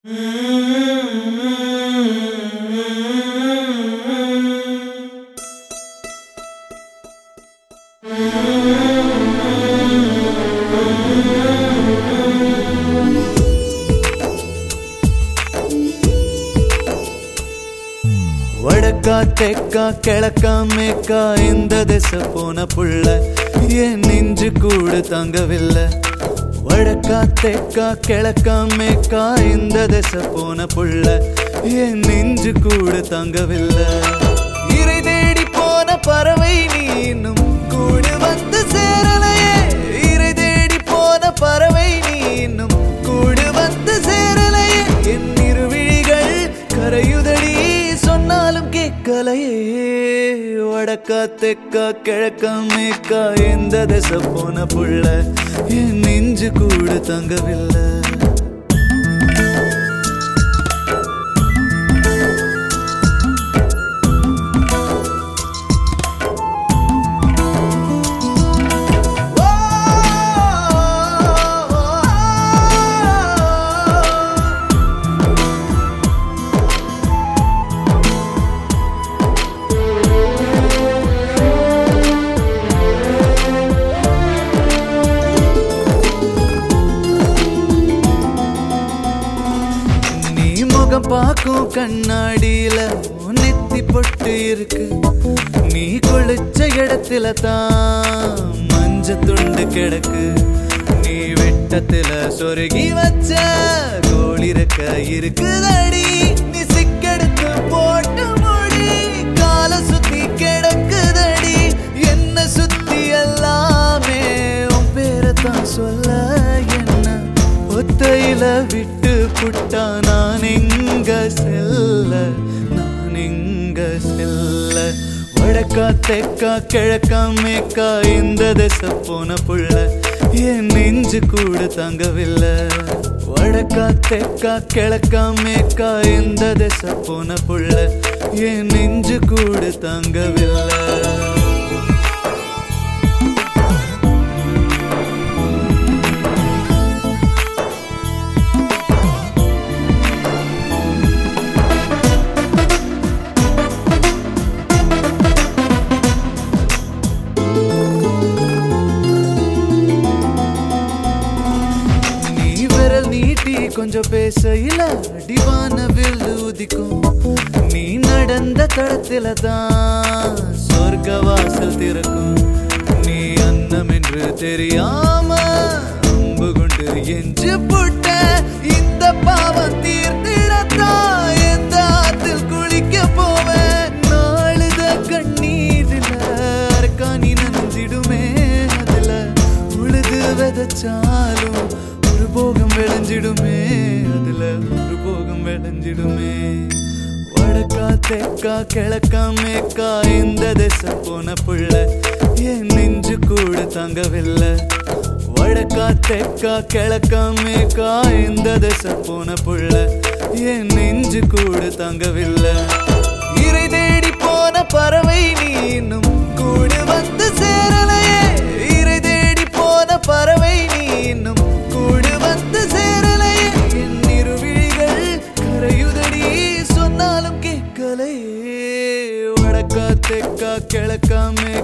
வடக்கா தெக்கா கிழக்கா மேக்கா இந்த திசை போன புள்ள என் நெஞ்சு கூடு தங்கவில்லை வடக்கா தெக்கா கிழக்கா மேக்கா இந்த திசை போன புள்ள என் நெஞ்சு கூடு தங்கவில்லை இறை தேடி போன பறவை நீ இன்னும் கூடு வந்து சேரலையே இறை தேடி போன பறவை நீ இன்னும் கூடு வந்து சேரலையே என் இருவிழிகள் கரையுதடி சொன்னாலும் கேட்கலையே வடக்கா தெக்கா கிழக்கா மேக்கா எந்த திசை போன புள்ள என் நெஞ்சு கூடு தங்கவில்லை நீ முகம் பார்க்கும் கண்ணாடியில உன் நெத்தி பொட்டு இருக்கு நீ குளிச்ச இடத்துல தான் மஞ்ச துண்டு கிடக்கு நீ வெட்டத்துல சொருகி வச்ச கோழி ரெக்க இருக்குதடி நீ சிக்கெடுத்து போட்டு மொழி கால சுத்தி கிடக்குதடி என்ன சுத்தி எல்லாமே உன் பேரை தான் சொல்ல என்ன ஒத்தையில விட்டு புட்டா நான் எங்க செல்ல நான் எங்க செல்ல வடக்கா தெக்கா கிழக்கா மேக்கா இந்த திசை போன புள்ள என் நெஞ்சு கூட தங்கவில்லை வடக்கா தெக்கா கிழக்கா மேக்கா இந்த திசை போன புள்ள என் நெஞ்சு கூட தங்கவில்லை நீ விரல் நீட்டி கொஞ்சம் பேசையில அடிவான வில்லு உதிக்கும் நீ நடந்த தடத்தில தான் சொர்க்க வாசல் திறக்கும் நீ அன்னம் என்று தெரியாம அம்பு கொண்டு எஞ்சு புட்ட இந்த பாவம் தீர்த்திடத்தான் எந்த ஆத்தில் குளிக்க போவேன் நாளுத கண்ணீரில் அரக்காணி நனைஞ்சிடுமே அதுல உழுது விதைச்சாலும் ஒரு போகம் விளைஞ்சிடுமே அதுல ஒரு போகம் விளைஞ்சிடுமே வடக்கா தெக்கா கிழக்கா மேக்கா இந்த திசை போன புள்ள என் நெஞ்சு கூட தங்கவில்லை வடக்கா தெக்கா கிழக்கா மேக்கா இந்த திசை போன புள்ள என் நெஞ்சு கூட தங்கவில்லை இறை தேடி போன பறவை நீ இன்னும் கூடு வந்து சேரலையே இறை தேடி போன பறவை நீ இன்னும் கூடு வந்து சேரலையே என் இருவிழிகள் கரையுதடி சொன்னாலும் கேட்கலையே வடக்கா தெக்கா கிழக்கா மேக்கா